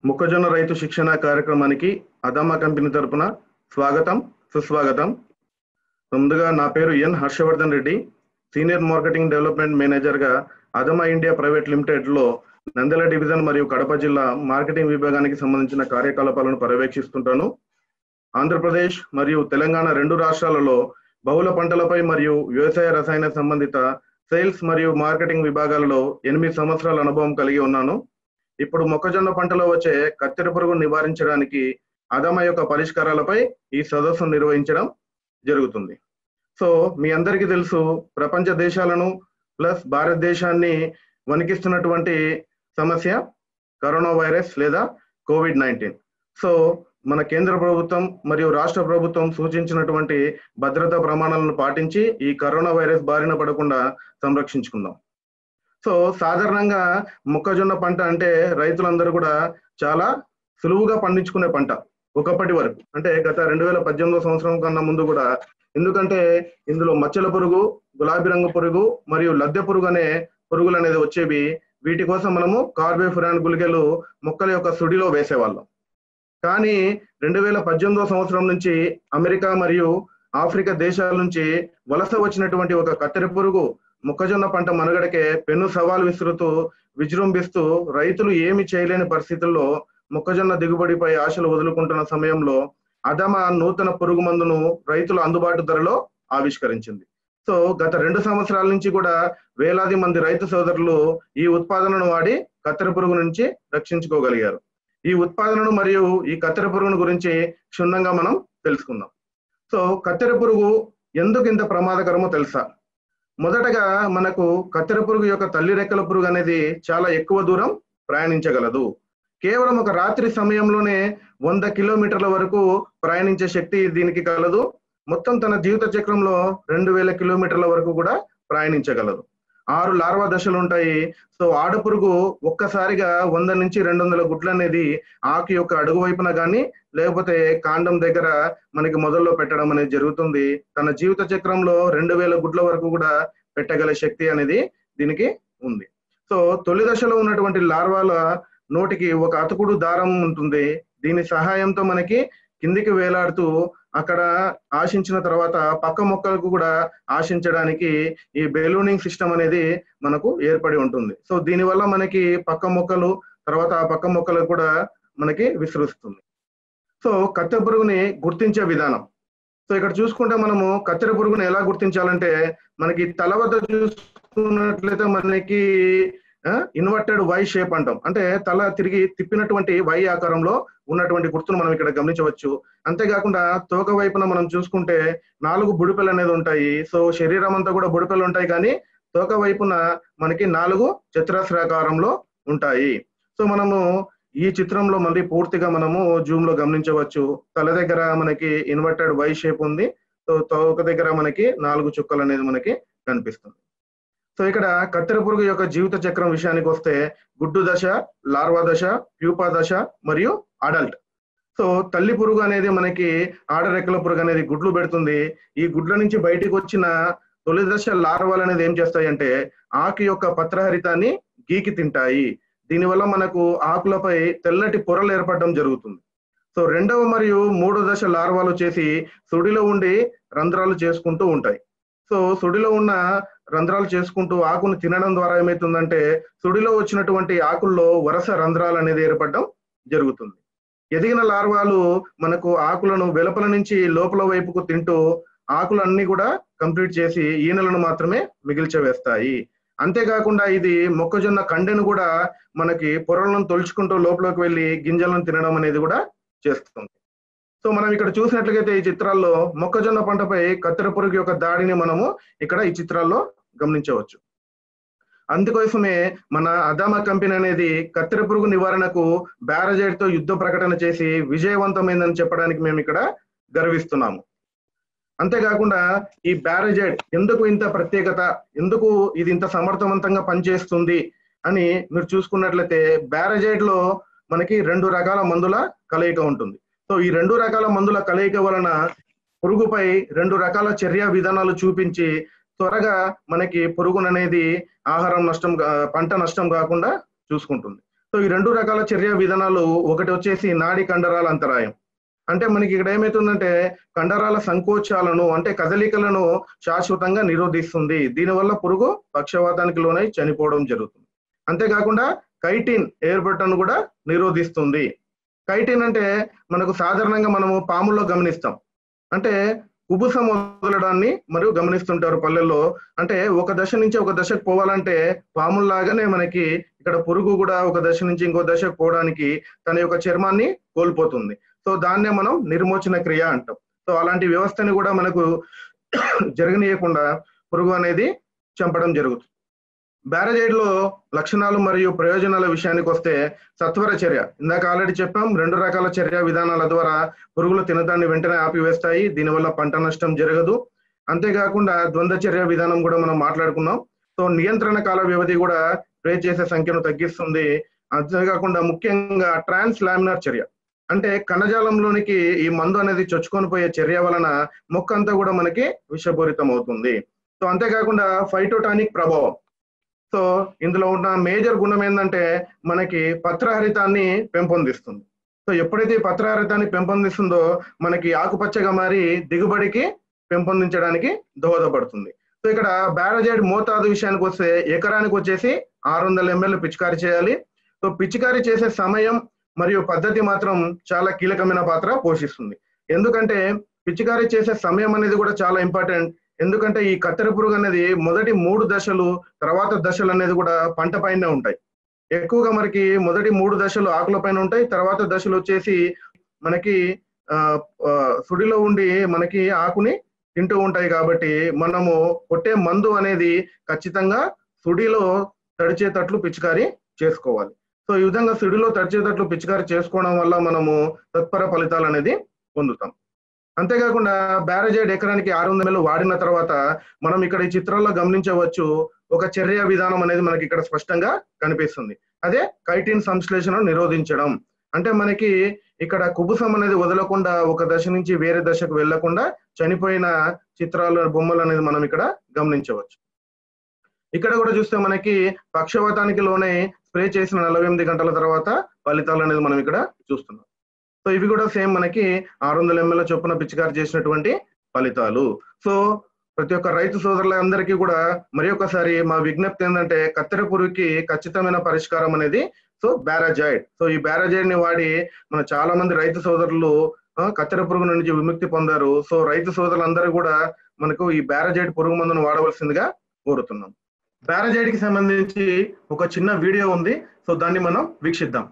మొక్కజొన్న రైతు శిక్షణ కార్యక్రమానికి అదామా కంపెనీ తరపున స్వాగతం సుస్వాగతం ముందుగా నా పేరు N Harshavardhan Reddy senior marketing development మేనేజర్గా అదమా ఇండియా ప్రైవేట్ లిమిటెడ్లో నందల డివిజన్ మరియు కడప జిల్లా మార్కెటింగ్ విభాగానికి సంబంధించిన కార్యకలాపాలను పర్యవేక్షిస్తుంటాను ఆంధ్రప్రదేశ్ మరియు తెలంగాణ రెండు రాష్ట్రాలలో బహుళ పంటలపై మరియు వ్యవసాయ రసాయన సంబంధిత సేల్స్ మరియు మార్కెటింగ్ విభాగాలలో ఎనిమిది సంవత్సరాల అనుభవం కలిగి ఉన్నాను ఇప్పుడు మొక్కజొన్న పంటలో వచ్చే కత్తెర పురుగు నివారించడానికి అదమ యొక్క పరిష్కారాలపై ఈ సదస్సు నిర్వహించడం జరుగుతుంది సో మీ అందరికీ తెలుసు ప్రపంచ దేశాలను ప్లస్ భారతదేశాన్ని వణికిస్తున్నటువంటి సమస్య కరోనా వైరస్ లేదా కోవిడ్ నైన్టీన్ సో మన కేంద్ర ప్రభుత్వం మరియు రాష్ట్ర ప్రభుత్వం సూచించినటువంటి భద్రతా ప్రమాణాలను పాటించి ఈ కరోనా వైరస్ బారిన పడకుండా సంరక్షించుకుందాం సో సాధారణంగా మొక్కజొన్న పంట అంటే రైతులందరూ కూడా చాలా సులువుగా పండించుకునే పంట ఒకప్పటి వరకు అంటే గత రెండు వేల పద్దెనిమిదో సంవత్సరం కన్నా ముందు కూడా ఎందుకంటే ఇందులో మచ్చల పురుగు గులాబీ రంగు పురుగు మరియు లద్దె పురుగు అనే పురుగులు అనేది వచ్చేవి వీటి కోసం మనము కార్బేఫురాన్ గుళికలు మొక్కల యొక్క సుడిలో వేసేవాళ్ళం కానీ రెండు వేల పద్దెనిమిదో సంవత్సరం నుంచి అమెరికా మరియు ఆఫ్రికా దేశాల నుంచి వలస వచ్చినటువంటి ఒక కత్తెర పురుగు మొక్కజొన్న పంట మనుగడకే పెను సవాల్ విసురుతూ విజృంభిస్తూ రైతులు ఏమి చేయలేని పరిస్థితుల్లో మొక్కజొన్న దిగుబడిపై ఆశలు వదులుకుంటున్న సమయంలో అదమ నూతన పురుగు మందును రైతుల అందుబాటు ధరలో ఆవిష్కరించింది సో గత రెండు సంవత్సరాల నుంచి కూడా వేలాది మంది రైతు సోదరులు ఈ ఉత్పాదనను వాడి కత్తెర పురుగు నుంచి రక్షించుకోగలిగారు ఈ ఉత్పాదనను మరియు ఈ కత్తెర పురుగును గురించి క్షుణ్ణంగా మనం తెలుసుకుందాం సో కత్తెర పురుగు ఎందుకు ఇంత ప్రమాదకరమో తెలుసా మొదటగా మనకు కత్తెర పురుగు యొక్క తల్లి రెక్కల పురుగు అనేది చాలా ఎక్కువ దూరం ప్రయాణించగలదు కేవలం ఒక రాత్రి సమయంలోనే వంద కిలోమీటర్ల వరకు ప్రయాణించే శక్తి దీనికి కలదు మొత్తం తన జీవిత చక్రంలో రెండు వేల కిలోమీటర్ల వరకు కూడా ప్రయాణించగలదు ఆరు లార్వా దశలు ఉంటాయి సో ఆడపురుగు ఒక్కసారిగా వంద నుంచి రెండు వందల గుడ్లు అనేది ఆకు యొక్క అడుగు వైపున కానీ లేకపోతే కాండం దగ్గర మనకి మొదల్లో పెట్టడం అనేది జరుగుతుంది తన జీవిత చక్రంలో రెండు వేల గుడ్ల వరకు కూడా పెట్టగల శక్తి అనేది దీనికి ఉంది సో తొలి దశలో ఉన్నటువంటి లార్వాల నోటికి ఒక అతుకుడు దారం ఉంటుంది దీని సహాయంతో మనకి కిందికి వేలాడుతూ అక్కడ ఆశించిన తర్వాత పక్క మొక్కలకు కూడా ఆశించడానికి ఈ బెలూనింగ్ సిస్టమ్ అనేది మనకు ఏర్పడి ఉంటుంది సో దీనివల్ల మనకి పక్క మొక్కలు తర్వాత ఆ పక్క మొక్కలకు కూడా మనకి విస్తరిస్తుంది సో కత్తెర పురుగుని గుర్తించే విధానం సో ఇక్కడ చూసుకుంటే మనము కత్తెర పురుగుని ఎలా గుర్తించాలంటే మనకి తల వద్ద చూసుకున్నట్లయితే మనకి ఇన్వర్టెడ్ వై షేప్ అంటాం అంటే తల తిరిగి తిప్పినటువంటి వై ఆకారంలో ఉన్నటువంటి గుర్తును మనం ఇక్కడ గమనించవచ్చు అంతేకాకుండా తోక వైపున మనం చూసుకుంటే నాలుగు బుడిపెలు అనేది ఉంటాయి సో శరీరం అంతా కూడా బుడిపెలు ఉంటాయి కానీ తోక వైపున మనకి నాలుగు చతురస్రాకారంలో ఉంటాయి సో మనము ఈ చిత్రంలో మళ్ళీ పూర్తిగా మనము జూమ్ లో గమనించవచ్చు తల దగ్గర మనకి ఇన్వర్టెడ్ వై షేప్ ఉంది సో తోక దగ్గర మనకి నాలుగు చుక్కలు అనేది మనకి కనిపిస్తుంది సో ఇక్కడ కత్తెర పురుగు యొక్క జీవిత చక్రం విషయానికి వస్తే గుడ్డు దశ లార్వా దశ ప్యూపా దశ మరియు అడల్ట్ సో తల్లి పురుగు అనేది మనకి ఆడరెక్కల పురుగు అనేది గుడ్లు పెడుతుంది ఈ గుడ్ల నుంచి బయటికి వచ్చిన తొలి దశ లార్వాలు అనేది ఏం చేస్తాయి అంటే ఆకు యొక్క పత్రహరితాన్ని గీకి తింటాయి దీనివల్ల మనకు ఆకులపై తెల్లటి పొరలు ఏర్పడడం జరుగుతుంది సో రెండవ మరియు మూడో దశ లార్వాలు చేసి సుడిలో ఉండి రంధ్రాలు చేసుకుంటూ ఉంటాయి సో సుడిలో ఉన్న రంధ్రాలు చేసుకుంటూ ఆకును తినడం ద్వారా ఏమవుతుందంటే సుడిలో వచ్చినటువంటి ఆకుల్లో వరుస రంధ్రాలు అనేది ఏర్పడడం జరుగుతుంది ఎదిగిన లార్వాలు మనకు ఆకులను వెలుపల నుంచి లోపల వైపుకు తింటూ ఆకులన్నీ కూడా కంప్లీట్ చేసి ఈనెలను మాత్రమే మిగిల్చవేస్తాయి అంతేకాకుండా ఇది మొక్కజొన్న కండెను కూడా మనకి పొరలను తొలుచుకుంటూ లోపలికి వెళ్ళి గింజలను తినడం అనేది కూడా చేస్తుంది సో మనం ఇక్కడ చూసినట్లయితే ఈ చిత్రాల్లో మొక్కజొన్న పంటపై కత్తెర పురుగు యొక్క దాడిని మనము ఇక్కడ ఈ చిత్రాల్లో గమనించవచ్చు అందుకోసమే మన అదామా కంపెనీ అనేది కత్తెర పురుగు నివారణకు బ్యారజైడ్ తో యుద్ధ ప్రకటన చేసి విజయవంతమైందని చెప్పడానికి మేము ఇక్కడ గర్విస్తున్నాము అంతేకాకుండా ఈ బ్యారజైడ్ ఎందుకు ఇంత ప్రత్యేకత ఎందుకు ఇది ఇంత సమర్థవంతంగా పనిచేస్తుంది అని మీరు చూసుకున్నట్లయితే బ్యారజైడ్ లో మనకి రెండు రకాల మందుల కలయిక ఉంటుంది సో ఈ రెండు రకాల మందుల కలయిక వలన పురుగుపై రెండు రకాల చర్య విధానాలు చూపించి త్వరగా మనకి పురుగును అనేది ఆహారం నష్టం కా- పంట నష్టం కాకుండా చూసుకుంటుంది సో ఈ రెండు రకాల చర్య విధానాలు ఒకటి వచ్చేసి నాడి కండరాల అంతరాయం అంటే మనకి ఇక్కడ ఏమైతుందంటే కండరాల సంకోచాలను అంటే కదలికలను శాశ్వతంగా నిరోధిస్తుంది దీనివల్ల పురుగు పక్షవాతానికి లోనై చనిపోవడం జరుగుతుంది అంతేకాకుండా కైటిన్ ఏర్పడటను కూడా నిరోధిస్తుంది కైటిన్ అంటే మనకు సాధారణంగా మనము పాముల్లో గమనిస్తాం అంటే కుబుసం వదలడాన్ని మరియు గమనిస్తుంటారు పల్లెల్లో అంటే ఒక దశ నుంచి ఒక దశకు పోవాలంటే పాముల్లాగానే మనకి ఇక్కడ పురుగు కూడా ఒక దశ నుంచి ఇంకో దశకు పోవడానికి తన యొక్క చర్మాన్ని కోల్పోతుంది సో దాన్నే మనం నిర్మోచన క్రియ అంటాం సో అలాంటి వ్యవస్థని కూడా మనకు జరగనీయకుండా పురుగు అనేది చంపడం జరుగుతుంది బ్యారజైడ్ లో లక్షణాలు మరియు ప్రయోజనాల విషయానికి వస్తే సత్వర చర్య ఇందాక ఆల్రెడీ చెప్పాం రెండు రకాల చర్య విధానాల ద్వారా పురుగులు తినదాన్ని వెంటనే ఆపివేస్తాయి దీనివల్ల పంట నష్టం జరగదు అంతేకాకుండా ద్వంద్వ చర్య విధానం కూడా మనం మాట్లాడుకున్నాం సో నియంత్రణ కాల వ్యవధి కూడా స్ప్రే చేసే సంఖ్యను తగ్గిస్తుంది అంతేకాకుండా ముఖ్యంగా ట్రాన్స్ లామినార్ చర్య అంటే కణజాలంలోనికి ఈ మందు అనేది చొచ్చుకొని పోయే చర్య వలన మొక్క అంతా కూడా మనకి విషపూరితం అవుతుంది సో అంతేకాకుండా ఫైటోటానిక్ ప్రభావం సో ఇందులో ఉన్న మేజర్ గుణం ఏంటంటే మనకి పత్రహరితాన్ని పెంపొందిస్తుంది సో ఎప్పుడైతే ఈ పత్రహరితాన్ని పెంపొందిస్తుందో మనకి ఆకుపచ్చగా మారి దిగుబడికి పెంపొందించడానికి దోహదపడుతుంది సో ఇక్కడ బ్యారజైడ్ మోతాదు విషయానికి వస్తే ఎకరానికి వచ్చేసి ఆరు వందల ఎంఎల్ పిచికారి చేయాలి సో పిచికారి చేసే సమయం మరియు పద్ధతి మాత్రం చాలా కీలకమైన పాత్ర పోషిస్తుంది ఎందుకంటే పిచికారి చేసే సమయం అనేది కూడా చాలా ఇంపార్టెంట్ ఎందుకంటే ఈ కత్తెర పురుగు అనేది మొదటి మూడు దశలు తర్వాత దశలు అనేది కూడా పంట పైనే ఉంటాయి ఎక్కువగా మనకి మొదటి మూడు దశలు ఆకుల పైన ఉంటాయి తర్వాత దశలు వచ్చేసి మనకి ఆ సుడిలో ఉండి మనకి ఆకుని తింటూ ఉంటాయి కాబట్టి మనము కొట్టే మందు అనేది ఖచ్చితంగా సుడిలో తడిచేటట్లు పిచికారి చేసుకోవాలి సో ఈ విధంగా సుడిలో తడిచేటట్లు పిచికారి చేసుకోవడం వల్ల మనము తత్పర ఫలితాలు అనేది పొందుతాం అంతేకాకుండా బ్యారజైడ్ ఎకరానికి ఆరు వందల వాడిన తర్వాత మనం ఇక్కడ ఈ చిత్రంలో గమనించవచ్చు ఒక చర్య విధానం అనేది మనకి ఇక్కడ స్పష్టంగా కనిపిస్తుంది అదే కైటిన్ సంశ్లేషణ నిరోధించడం అంటే మనకి ఇక్కడ కుబుసం అనేది వదలకుండా ఒక దశ నుంచి వేరే దశకు వెళ్లకుండా చనిపోయిన చిత్రాలు బొమ్మలు అనేది మనం ఇక్కడ గమనించవచ్చు ఇక్కడ కూడా చూస్తే మనకి పక్షవాతానికి లోనే స్ప్రే చేసిన నలభై ఎనిమిది గంటల తర్వాత ఫలితాలు అనేది మనం ఇక్కడ చూస్తున్నాం సో ఇవి కూడా సేమ్ మనకి ఆరు వందల ఎంఎల్ చొప్పున పిచికారి చేసినటువంటి ఫలితాలు సో ప్రతి ఒక్క రైతు సోదరులందరికీ కూడా మరి ఒకసారి మా విజ్ఞప్తి ఏంటంటే కత్తెర పురుగుకి ఖచ్చితమైన పరిష్కారం అనేది సో బ్యారాజైడ్ సో ఈ బ్యారాజైడ్ ని వాడి మన చాలా మంది రైతు సోదరులు కత్తెర పురుగు నుంచి విముక్తి పొందారు సో రైతు సోదరులందరూ కూడా మనకు ఈ బ్యారాజైడ్ పురుగు మందును వాడవలసిందిగా కోరుతున్నాం బ్యారాజైడ్ కి సంబంధించి ఒక చిన్న వీడియో ఉంది సో దాన్ని మనం వీక్షిద్దాం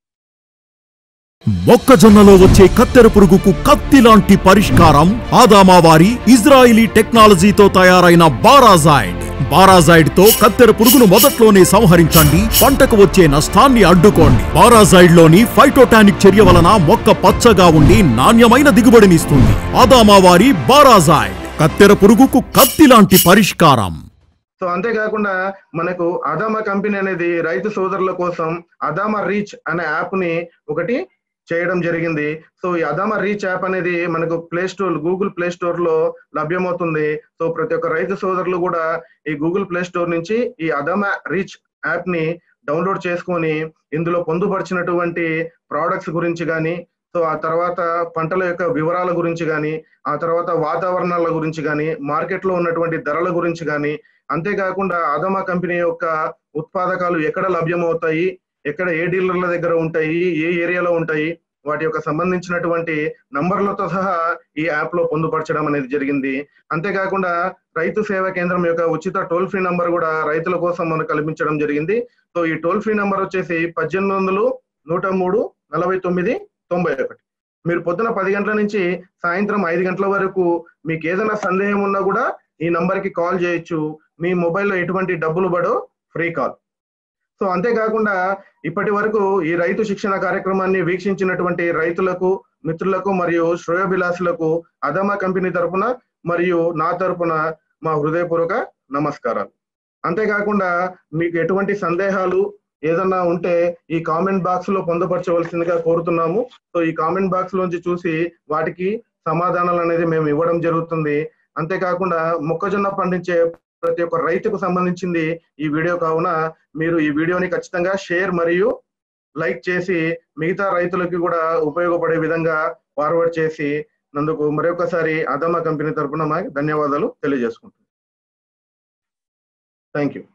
మొక్కజొన్నలో వచ్చే కత్తెర పురుగుకు కత్తి లాంటి పరిష్కారం ఆదామా వారి ఇజ్రాయిలీ టెక్నాలజీతో తయారైన బారాజైడ్ బారాజైడ్ తో కత్తెర పురుగును మొదట్లోనే సంహరించండి పంటకు వచ్చే నష్టాన్ని అడ్డుకోండి బారాజైడ్ లోని ఫైటోటానిక్ చర్య వలన మొక్క పచ్చగా ఉండి నాణ్యమైన దిగుబడినిస్తుంది ఆదామా వారి బారాజైడ్ కత్తెర పురుగుకు కత్తి లాంటి పరిష్కారం సో అంతేకాకుండా మనకు అదామా కంపెనీ అనేది రైతు సోదరుల కోసం అదామా రీచ్ అనే యాప్ ని ఒకటి చేయడం జరిగింది సో ఈ అదామా రీచ్ యాప్ అనేది మనకు play store Google play store లో లభ్యమవుతుంది సో ప్రతి ఒక్క రైతు సోదరులు కూడా ఈ గూగుల్ ప్లే స్టోర్ నుంచి ఈ అదామా రీచ్ యాప్ ని డౌన్లోడ్ చేసుకొని ఇందులో పొందుపరిచినటువంటి ప్రోడక్ట్స్ గురించి కానీ సో ఆ తర్వాత పంటల యొక్క వివరాల గురించి కానీ ఆ తర్వాత వాతావరణాల గురించి కానీ మార్కెట్ లో ఉన్నటువంటి ధరల గురించి కానీ అంతేకాకుండా అదమా కంపెనీ యొక్క ఉత్పాదకాలు ఎక్కడ లభ్యమవుతాయి ఎక్కడ ఏ డీలర్ల దగ్గర ఉంటాయి ఏ ఏరియాలో ఉంటాయి వాటి యొక్క సంబంధించినటువంటి నంబర్లతో సహా ఈ యాప్ లో పొందుపరచడం అనేది జరిగింది అంతేకాకుండా రైతు సేవా కేంద్రం యొక్క ఉచిత టోల్ ఫ్రీ నంబర్ కూడా రైతుల కోసం మనకు కల్పించడం జరిగింది సో ఈ టోల్ ఫ్రీ నంబర్ వచ్చేసి పద్దెనిమిది వందలు నూట మూడు నలభై తొమ్మిది తొంభై ఒకటి మీరు పొద్దున పది గంటల నుంచి సాయంత్రం ఐదు గంటల వరకు మీకు ఏదైనా సందేహం ఉన్నా కూడా ఈ నంబర్ కి కాల్ చేయొచ్చు మీ మొబైల్లో ఎటువంటి డబ్బులు పడో ఫ్రీ కాల్ సో అంతేకాకుండా ఇప్పటి వరకు ఈ రైతు శిక్షణ కార్యక్రమాన్ని వీక్షించినటువంటి రైతులకు మిత్రులకు మరియు శ్రేయోభిలాసులకు అదమా కంపెనీ తరపున మరియు నా తరపున మా హృదయపూర్వక నమస్కారాలు అంతేకాకుండా మీకు ఎటువంటి సందేహాలు ఏదన్నా ఉంటే ఈ కామెంట్ బాక్స్ లో పొందుపరచవలసిందిగా కోరుతున్నాము సో ఈ కామెంట్ బాక్స్ లోంచి చూసి వాటికి సమాధానాలు అనేది మేము ఇవ్వడం జరుగుతుంది అంతేకాకుండా మొక్కజొన్న పండించే ప్రతి ఒక్క రైతుకు సంబంధించింది ఈ వీడియో కావున మీరు ఈ వీడియోని ఖచ్చితంగా షేర్ మరియు లైక్ చేసి మిగతా రైతులకి కూడా ఉపయోగపడే విధంగా ఫార్వర్డ్ చేసి నందుకు మరొకసారి అదమా కంపెనీ తరపున మా ధన్యవాదాలు తెలియజేసుకుంటున్నాను థ్యాంక్ యూ